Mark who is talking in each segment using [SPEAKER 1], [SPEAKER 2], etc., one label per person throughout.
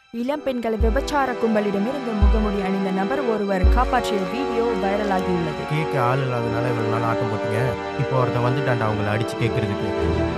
[SPEAKER 1] இளம் பெண்களை விபச்சார கும்பலிடமிருந்து முகமுடி அணிந்த நபர் ஒருவர் காப்பாற்றிய வீடியோ வைரலாகியுள்ளது
[SPEAKER 2] கேட்க ஆள் இல்லாதனால இவ்வளவு நாள் ஆட்டம் போட்டீங்க இப்போ ஒருத்தன் வந்துட்டான்டா அவங்கள அடிச்சு கேட்கறதுக்கு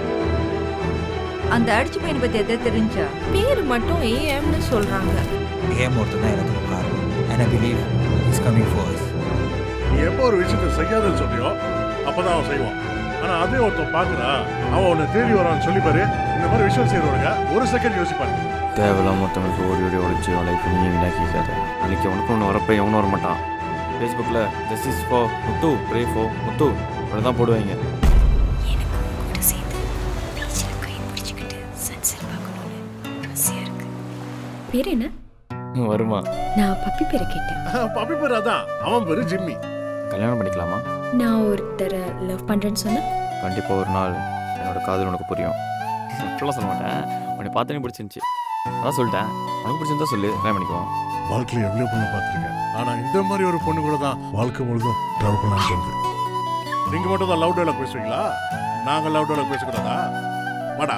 [SPEAKER 3] அந்த அடிச்சு பையனை பத்தி எதாவது தெரிஞ்சா
[SPEAKER 4] பேர் மட்டும் ஏஎம்னு சொல்றாங்க
[SPEAKER 5] ஏம் ஒருத்தர் தான் எனக்கு காரணம் and I believe is coming for
[SPEAKER 6] நீ எப்போ ஒரு விஷயத்தை செய்யாதுன்னு சொல்றியோ அப்பதான் அவன் செய்வான் ஆனா அதே ஒருத்தன் பாக்குறா அவன் உன்னை தேடி வரான்னு சொல்லி பாரு இந்த மாதிரி விஷயம் செய்யறவங்க ஒரு செகண்ட் யோசிப்பாங்க
[SPEAKER 7] தேவையில்லாம ஒருத்தவங்களுக்கு ஓடி ஓடி ஒழிச்சு அவன் லைஃப் நீ வீணாக்கிக்காத அன்னைக்கு அவனுக்கு ஒன்று வரப்ப எவனும் வர மாட்டான் ஃபேஸ்புக்கில் ஜஸ்டிஸ் ஃபோ முத்து ப்ரே ஃபோ முத்து அப்படி தான் போடுவாங்க
[SPEAKER 8] எனக்கு உங்க கூட சேர்ந்து பீச்சில் கை பிடிச்சிக்கிட்டு சன்செட் பார்க்கணும்னு ஆசையாக இருக்கு பேர் என்ன
[SPEAKER 7] வருமா
[SPEAKER 8] நான் பப்பி பேரை கேட்டேன்
[SPEAKER 6] பப்பி பேர் அதான் அவன் பேரு ஜிம்மி
[SPEAKER 7] கல்யாணம் பண்ணிக்கலாமா
[SPEAKER 8] நான் ஒருத்தரை லவ் பண்ணுறேன்னு சொன்னேன்
[SPEAKER 7] கண்டிப்பாக ஒரு நாள் என்னோட காதல் உனக்கு புரியும் இப்படிலாம் சொல்ல மாட்டேன் உன்னை பார்த்தனே பிடிச்சிருந்துச்சி அதான் சொல்லிட்டேன் உனக்கு பிடிச்சிருந்தா சொல்லு கல்யாணம் பண்ணிக்குவோம்
[SPEAKER 6] வாழ்க்கையில எவ்வளவு பொண்ணு பார்த்துருக்கேன் ஆனா இந்த மாதிரி ஒரு பொண்ணு கூட தான் வாழ்க்கை முழுதும் ட்ராவல் பண்ணலாம்னு தோணுது நீங்க மட்டும் தான் லவ் டேலாக் பேசுவீங்களா நாங்க லவ் டேலாக் பேசக்கூடாதா வாடா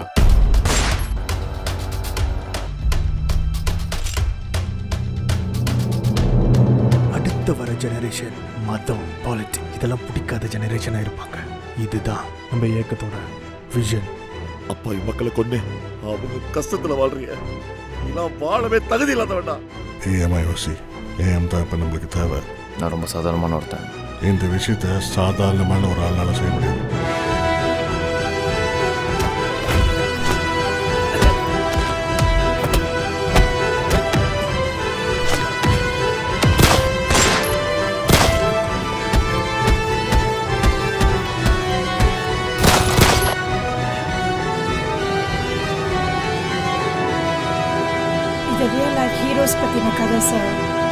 [SPEAKER 9] அடுத்த வர ஜெனரேஷன் மதம் பாலிட்டிக் இதெல்லாம் பிடிக்காத ஜெனரேஷனாக இருப்பாங்க இதுதான் நம்ம இயக்கத்தோட விஷன்
[SPEAKER 10] அப்பாவி மக்களை கொண்டு அவங்க கஷ்டத்துல வாழ்றீங்க இதெல்லாம் வாழவே தகுதி இல்லாத வேண்டாம்
[SPEAKER 6] ஏஎம்ஐ யோசி ஏஎம் தான் இப்ப நம்மளுக்கு தேவை
[SPEAKER 7] நான் ரொம்ப சாதாரணமான ஒருத்தன்
[SPEAKER 6] இந்த விஷயத்த சாதாரணமான ஒரு ஆள்னால செய்ய முடியாது
[SPEAKER 1] இது ரியல் லைஃப் ஹீரோஸ் பற்றின கதை சார்